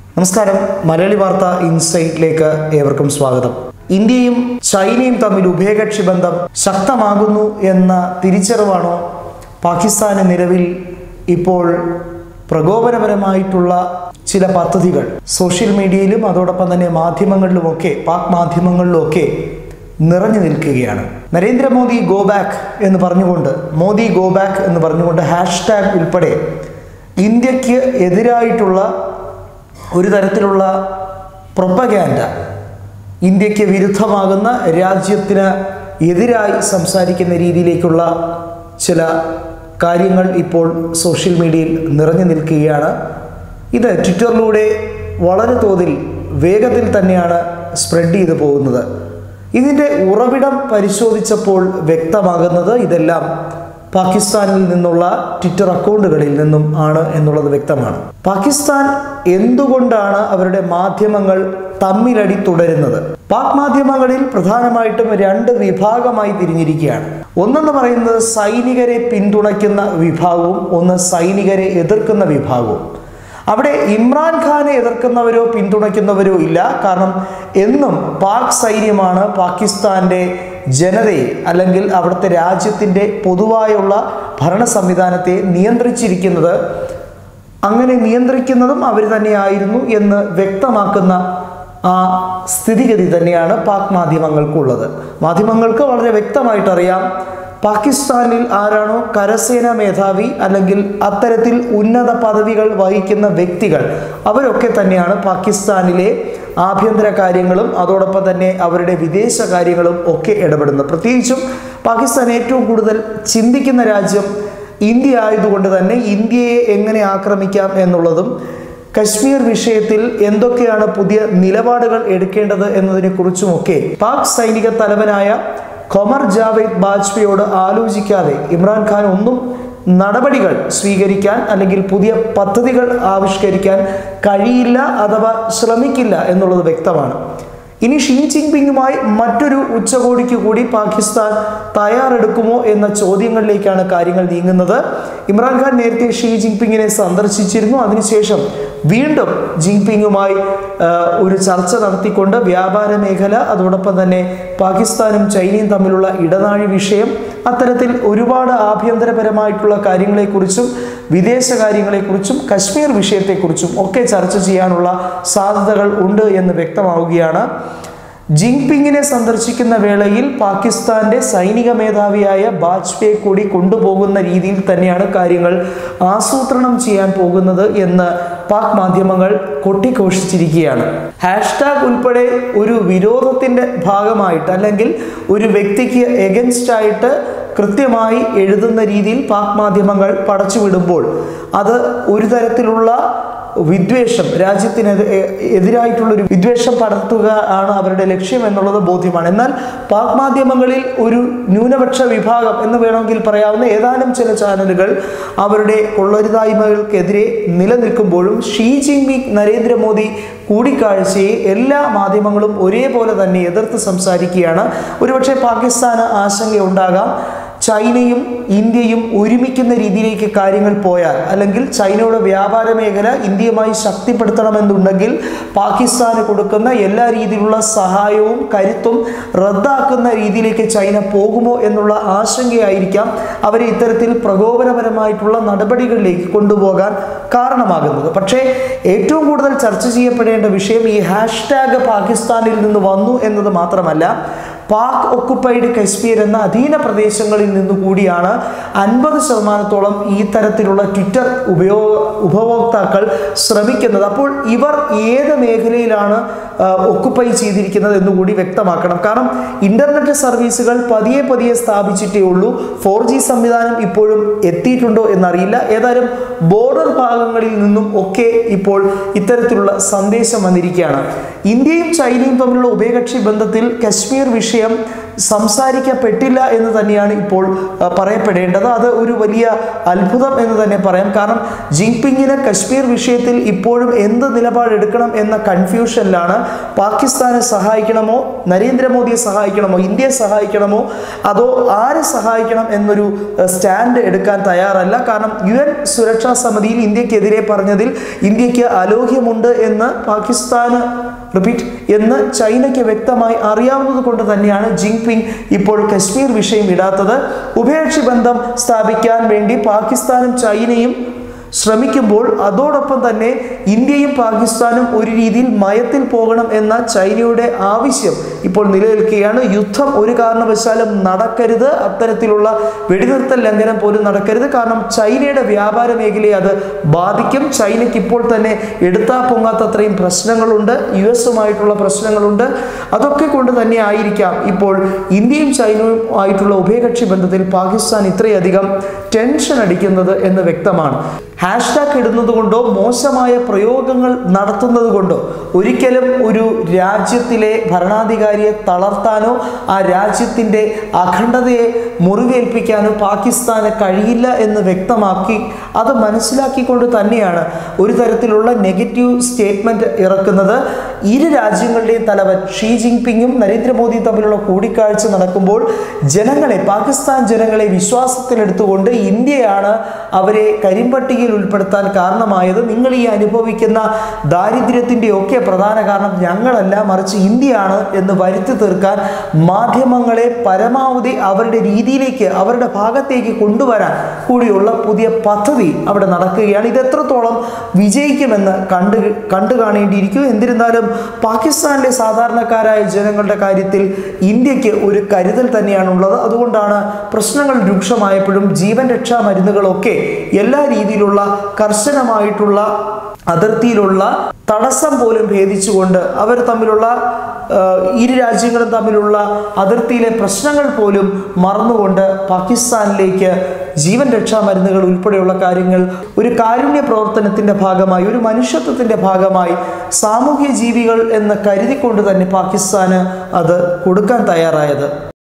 നമസ്കാരം മലയാളി വാർത്ത ഇൻസൈറ്റിലേക്ക് ഏവർക്കും സ്വാഗതം ഇന്ത്യയും ചൈനയും തമ്മിൽ ഉഭയകക്ഷി ബന്ധം ശക്തമാകുന്നു എന്ന തിരിച്ചറിവാണോ പാകിസ്ഥാന് നിലവിൽ ഇപ്പോൾ പ്രകോപനപരമായിട്ടുള്ള ചില പദ്ധതികൾ സോഷ്യൽ മീഡിയയിലും അതോടൊപ്പം തന്നെ മാധ്യമങ്ങളിലുമൊക്കെ പാക് മാധ്യമങ്ങളിലുമൊക്കെ നിറഞ്ഞു നിൽക്കുകയാണ് നരേന്ദ്രമോദി ഗോ ബാക്ക് എന്ന് പറഞ്ഞുകൊണ്ട് മോദി ഗോ ബാക്ക് എന്ന് പറഞ്ഞുകൊണ്ട് ഹാഷ്ടാഗ് ഉൾപ്പെടെ ഇന്ത്യക്ക് എതിരായിട്ടുള്ള ഒരു തരത്തിലുള്ള പ്രൊപ്പഗാൻഡ ഇന്ത്യക്ക് വിരുദ്ധമാകുന്ന രാജ്യത്തിന് എതിരായി സംസാരിക്കുന്ന രീതിയിലേക്കുള്ള ചില കാര്യങ്ങൾ ഇപ്പോൾ സോഷ്യൽ മീഡിയയിൽ നിറഞ്ഞു നിൽക്കുകയാണ് ഇത് ട്വിറ്ററിലൂടെ വളരെ തോതിൽ വേഗത്തിൽ തന്നെയാണ് സ്പ്രെഡ് ചെയ്തു പോകുന്നത് ഇതിൻ്റെ ഉറവിടം പരിശോധിച്ചപ്പോൾ വ്യക്തമാകുന്നത് ഇതെല്ലാം പാകിസ്ഥാനിൽ നിന്നുള്ള ട്വിറ്റർ അക്കൗണ്ടുകളിൽ നിന്നും ആണ് എന്നുള്ളത് വ്യക്തമാണ് പാകിസ്ഥാൻ എന്തുകൊണ്ടാണ് അവരുടെ മാധ്യമങ്ങൾ തമ്മിലടി തുടരുന്നത് പാക് മാധ്യമങ്ങളിൽ പ്രധാനമായിട്ടും രണ്ട് വിഭാഗമായി തിരിഞ്ഞിരിക്കുകയാണ് ഒന്നെന്ന് പറയുന്നത് സൈനികരെ പിന്തുണയ്ക്കുന്ന വിഭാഗവും ഒന്ന് സൈനികരെ എതിർക്കുന്ന വിഭാഗവും അവിടെ ഇമ്രാൻഖാനെ എതിർക്കുന്നവരോ പിന്തുണയ്ക്കുന്നവരോ ഇല്ല കാരണം എന്നും പാക് സൈന്യമാണ് പാകിസ്ഥാന്റെ ജനതയെ അല്ലെങ്കിൽ അവിടുത്തെ രാജ്യത്തിൻ്റെ പൊതുവായുള്ള ഭരണ സംവിധാനത്തെ നിയന്ത്രിച്ചിരിക്കുന്നത് അങ്ങനെ നിയന്ത്രിക്കുന്നതും അവർ തന്നെയായിരുന്നു എന്ന് വ്യക്തമാക്കുന്ന ആ സ്ഥിതിഗതി തന്നെയാണ് പാക് മാധ്യമങ്ങൾക്കുള്ളത് മാധ്യമങ്ങൾക്ക് വളരെ വ്യക്തമായിട്ട് അറിയാം പാകിസ്ഥാനിൽ ആരാണോ കരസേന മേധാവി അല്ലെങ്കിൽ അത്തരത്തിൽ ഉന്നത പദവികൾ വഹിക്കുന്ന വ്യക്തികൾ അവരൊക്കെ തന്നെയാണ് പാകിസ്ഥാനിലെ ആഭ്യന്തര കാര്യങ്ങളും അതോടൊപ്പം തന്നെ അവരുടെ വിദേശ കാര്യങ്ങളും ഒക്കെ ഇടപെടുന്നത് പ്രത്യേകിച്ചും പാകിസ്ഥാൻ ഏറ്റവും കൂടുതൽ ചിന്തിക്കുന്ന രാജ്യം ഇന്ത്യ ആയതുകൊണ്ട് തന്നെ ഇന്ത്യയെ എങ്ങനെ ആക്രമിക്കാം എന്നുള്ളതും കശ്മീർ വിഷയത്തിൽ എന്തൊക്കെയാണ് പുതിയ നിലപാടുകൾ എടുക്കേണ്ടത് എന്നതിനെക്കുറിച്ചുമൊക്കെ പാക് സൈനിക തലവനായ ഖൊമർ ജാവേദ് ബാജ്പേയിയോട് ആലോചിക്കാതെ ഇമ്രാൻഖാൻ ഒന്നും നടപടികൾ സ്വീകരിക്കാൻ അല്ലെങ്കിൽ പുതിയ പദ്ധതികൾ ആവിഷ്കരിക്കാൻ കഴിയില്ല അഥവാ ശ്രമിക്കില്ല എന്നുള്ളത് വ്യക്തമാണ് ഇനി ഷീ ജിൻപിങ്ങുമായി മറ്റൊരു ഉച്ചകോടിക്ക് കൂടി പാകിസ്ഥാൻ തയ്യാറെടുക്കുമോ എന്ന ചോദ്യങ്ങളിലേക്കാണ് കാര്യങ്ങൾ നീങ്ങുന്നത് ഇമ്രാൻഖാൻ നേരത്തെ ഷീ ജിൻപിങ്ങിനെ സന്ദർശിച്ചിരുന്നു അതിനുശേഷം വീണ്ടും ജിൻപിങ്ങുമായി ഒരു ചർച്ച നടത്തിക്കൊണ്ട് വ്യാപാര മേഖല അതോടൊപ്പം തന്നെ പാകിസ്ഥാനും ചൈനയും തമ്മിലുള്ള ഇടനാഴി വിഷയം അത്തരത്തിൽ ഒരുപാട് ആഭ്യന്തരപരമായിട്ടുള്ള കാര്യങ്ങളെക്കുറിച്ചും വിദേശ കാര്യങ്ങളെക്കുറിച്ചും കശ്മീർ വിഷയത്തെക്കുറിച്ചും ഒക്കെ ചർച്ച ചെയ്യാനുള്ള സാധ്യതകൾ ഉണ്ട് എന്ന് വ്യക്തമാവുകയാണ് ജിൻപിങ്ങിനെ സന്ദർശിക്കുന്ന വേളയിൽ പാകിസ്ഥാന്റെ സൈനിക മേധാവിയായ ബാജ്പേയി കൂടി കൊണ്ടുപോകുന്ന രീതിയിൽ തന്നെയാണ് കാര്യങ്ങൾ ആസൂത്രണം ചെയ്യാൻ പോകുന്നത് എന്ന് പാക് മാധ്യമങ്ങൾ കൊട്ടിഘോഷിച്ചിരിക്കുകയാണ് ഹാഷ്ടാഗ് ഉൾപ്പെടെ ഒരു വിരോധത്തിന്റെ ഭാഗമായിട്ട് അല്ലെങ്കിൽ ഒരു വ്യക്തിക്ക് എഗൻസ്റ്റ് ആയിട്ട് കൃത്യമായി എഴുതുന്ന രീതിയിൽ പാക് മാധ്യമങ്ങൾ പടച്ചുവിടുമ്പോൾ അത് ഒരു തരത്തിലുള്ള വിദ്വേഷം രാജ്യത്തിന് എതിരായിട്ടുള്ള ഒരു വിദ്വേഷം പടർത്തുക ആണ് അവരുടെ ലക്ഷ്യം എന്നുള്ളത് ബോധ്യമാണ് എന്നാൽ പാക് മാധ്യമങ്ങളിൽ ഒരു ന്യൂനപക്ഷ വിഭാഗം എന്ന് വേണമെങ്കിൽ പറയാവുന്ന ഏതാനും ചില ചാനലുകൾ അവരുടെ കൊള്ളരുതായ്മകൾക്കെതിരെ നിലനിൽക്കുമ്പോഴും ഷീ ജിൻപിങ് നരേന്ദ്രമോദി കൂടിക്കാഴ്ചയെ എല്ലാ മാധ്യമങ്ങളും ഒരേപോലെ തന്നെ എതിർത്ത് സംസാരിക്കുകയാണ് ഒരുപക്ഷെ പാകിസ്ഥാന് ആശങ്കയുണ്ടാകാം ചൈനയും ഇന്ത്യയും ഒരുമിക്കുന്ന രീതിയിലേക്ക് കാര്യങ്ങൾ പോയാൽ അല്ലെങ്കിൽ ചൈനയുടെ വ്യാപാര മേഖല ഇന്ത്യയുമായി ശക്തിപ്പെടുത്തണമെന്നുണ്ടെങ്കിൽ പാകിസ്ഥാന് കൊടുക്കുന്ന എല്ലാ രീതിയിലുള്ള സഹായവും കരുത്തും റദ്ദാക്കുന്ന രീതിയിലേക്ക് ചൈന പോകുമോ എന്നുള്ള ആശങ്കയായിരിക്കാം അവരെ ഇത്തരത്തിൽ പ്രകോപനപരമായിട്ടുള്ള നടപടികളിലേക്ക് കൊണ്ടുപോകാൻ കാരണമാകുന്നത് പക്ഷേ ഏറ്റവും കൂടുതൽ ചർച്ച ചെയ്യപ്പെടേണ്ട വിഷയം ഈ ഹാഷ്ടാഗ് പാകിസ്ഥാനിൽ നിന്ന് വന്നു എന്നത് മാത്രമല്ല പാക് ഒക്കുപ്പൈഡ് കശ്മീർ എന്ന അധീന പ്രദേശങ്ങളിൽ നിന്നു കൂടിയാണ് അൻപത് ശതമാനത്തോളം ഈ തരത്തിലുള്ള ട്വിറ്റർ ഉപയോഗ ഉപഭോക്താക്കൾ ശ്രമിക്കുന്നത് അപ്പോൾ ഇവർ ഏത് മേഖലയിലാണ് ഒക്കുപ്പൈ ചെയ്തിരിക്കുന്നത് എന്നുകൂടി വ്യക്തമാക്കണം കാരണം ഇന്റർനെറ്റ് സർവീസുകൾ പതിയെ പതിയെ സ്ഥാപിച്ചിട്ടേ ഉള്ളൂ ഫോർ ജി സംവിധാനം ഇപ്പോഴും എത്തിയിട്ടുണ്ടോ എന്നറിയില്ല ഏതായാലും ബോർഡർ ഭാഗങ്ങളിൽ നിന്നും ഒക്കെ ഇപ്പോൾ ഇത്തരത്തിലുള്ള സന്ദേശം വന്നിരിക്കുകയാണ് ഇന്ത്യയും ചൈനയും തമ്മിലുള്ള ഉഭയകക്ഷി ബന്ധത്തിൽ കശ്മീർ വിഷയം സംസാരിക്കപ്പെട്ടില്ല എന്ന് തന്നെയാണ് ഇപ്പോൾ ആ, പറയപ്പെടേണ്ടത് അത് ഒരു വലിയ അത്ഭുതം എന്ന് തന്നെ പറയാം കാരണം ജിൻപിങ്ങിന് കശ്മീർ വിഷയത്തിൽ ഇപ്പോഴും എന്ത് നിലപാടെടുക്കണം എന്ന കൺഫ്യൂഷനിലാണ് പാകിസ്ഥാനെ സഹായിക്കണമോ നരേന്ദ്രമോദിയെ സഹായിക്കണമോ ഇന്ത്യയെ സഹായിക്കണമോ അതോ ആരെ സഹായിക്കണം എന്നൊരു ഏഹ്, സ്റ്റാൻഡ് എടുക്കാൻ തയ്യാറല്ല കാരണം യു എൻ സുരക്ഷാ സമിതിയിൽ ഇന്ത്യക്കെതിരെ പറഞ്ഞതിൽ ഇന്ത്യക്ക് അലോഹ്യമുണ്ട് എന്ന് പാകിസ്ഥാന് റിപ്പീറ്റ് എന്ന് ചൈനയ്ക്ക് വ്യക്തമായി അറിയാവുന്നത് കൊണ്ട് തന്നെയാണ് ജിൻപിങ് ഇപ്പോൾ കശ്മീർ വിഷയം ഇടാത്തത് ഉഭയകക്ഷി ബന്ധം സ്ഥാപിക്കാൻ വേണ്ടി പാകിസ്ഥാനും ചൈനയും ശ്രമിക്കുമ്പോൾ അതോടൊപ്പം തന്നെ ഇന്ത്യയും പാകിസ്ഥാനും ഒരു രീതിയിൽ മയത്തിൽ പോകണം എന്ന ചൈനയുടെ ആവശ്യം ഇപ്പോൾ നിലനിൽക്കുകയാണ് യുദ്ധം ഒരു കാരണവശാലും നടക്കരുത് അത്തരത്തിലുള്ള വെടിനിർത്തൽ ലംഘനം പോലും നടക്കരുത് കാരണം ചൈനയുടെ വ്യാപാര മേഖലയെ അത് ബാധിക്കും ചൈനയ്ക്ക് ഇപ്പോൾ തന്നെ എടുത്താ പൊങ്ങാത്തത്രയും പ്രശ്നങ്ങളുണ്ട് യു എസുമായിട്ടുള്ള പ്രശ്നങ്ങളുണ്ട് അതൊക്കെ കൊണ്ട് തന്നെ ആയിരിക്കാം ഇപ്പോൾ ഇന്ത്യയും ചൈനയും ആയിട്ടുള്ള ഉഭയകക്ഷി ബന്ധത്തിൽ പാകിസ്ഥാൻ ഇത്രയധികം ടെൻഷൻ അടിക്കുന്നത് എന്ന് വ്യക്തമാണ് ഹാഷ്ടാഗ് ഇടുന്നത് കൊണ്ടോ മോശമായ പ്രയോഗങ്ങൾ നടത്തുന്നത് കൊണ്ടോ ഒരിക്കലും ഒരു രാജ്യത്തിലെ ഭരണാധികാരിയെ തളർത്താനോ ആ രാജ്യത്തിൻ്റെ അഖണ്ഡതയെ മുറിവേൽപ്പിക്കാനോ പാകിസ്ഥാന് കഴിയില്ല എന്ന് വ്യക്തമാക്കി അത് മനസ്സിലാക്കിക്കൊണ്ട് തന്നെയാണ് ഒരു തരത്തിലുള്ള നെഗറ്റീവ് സ്റ്റേറ്റ്മെന്റ് ഇറക്കുന്നത് ഇരു രാജ്യങ്ങളുടെയും തലവൻ ഷീ ജിൻപിങ്ങും നരേന്ദ്രമോദിയും തമ്മിലുള്ള കൂടിക്കാഴ്ച നടക്കുമ്പോൾ ജനങ്ങളെ പാകിസ്ഥാൻ ജനങ്ങളെ വിശ്വാസത്തിലെടുത്തുകൊണ്ട് ഇന്ത്യയാണ് അവരെ കരിമ്പട്ടികയിൽ ഉൾപ്പെടുത്താൻ കാരണമായത് നിങ്ങൾ ഈ അനുഭവിക്കുന്ന ദാരിദ്ര്യത്തിൻ്റെ ഒക്കെ പ്രധാന കാരണം ഞങ്ങളല്ല മറിച്ച് ഇന്ത്യയാണ് എന്ന് വരുത്തി തീർക്കാൻ മാധ്യമങ്ങളെ പരമാവധി അവരുടെ രീതിയിലേക്ക് അവരുടെ ഭാഗത്തേക്ക് കൊണ്ടുവരാൻ കൂടിയുള്ള പുതിയ പദ്ധതി അവിടെ നടക്കുകയാണ് ഇത് എത്രത്തോളം വിജയിക്കുമെന്ന് കണ്ടു കണ്ടു കാണേണ്ടിയിരിക്കും എന്നിരുന്നാലും പാകിസ്ഥാനിലെ സാധാരണക്കാരായ ജനങ്ങളുടെ കാര്യത്തിൽ ഇന്ത്യക്ക് ഒരു കരുതൽ തന്നെയാണുള്ളത് അതുകൊണ്ടാണ് പ്രശ്നങ്ങൾ രൂക്ഷമായപ്പോഴും ജീവൻ രക്ഷാ മരുന്നുകളൊക്കെ എല്ലാ രീതിയിലുള്ള കർശനമായിട്ടുള്ള അതിർത്തിയിലുള്ള തടസ്സം പോലും ഭേദിച്ചുകൊണ്ട് അവർ തമ്മിലുള്ള ആ, ഇരു രാജ്യങ്ങളും തമ്മിലുള്ള അതിർത്തിയിലെ പ്രശ്നങ്ങൾ പോലും മറന്നുകൊണ്ട് പാകിസ്ഥാനിലേക്ക് ജീവൻ രക്ഷാ മരുന്നുകൾ ഉൾപ്പെടെയുള്ള കാര്യങ്ങൾ ഒരു കാരുണ്യ പ്രവർത്തനത്തിന്റെ ഭാഗമായി ഒരു മനുഷ്യത്വത്തിന്റെ ഭാഗമായി സാമൂഹ്യ ജീവികൾ എന്ന് കരുതിക്കൊണ്ട് തന്നെ പാകിസ്ഥാന് അത് കൊടുക്കാൻ തയ്യാറായത്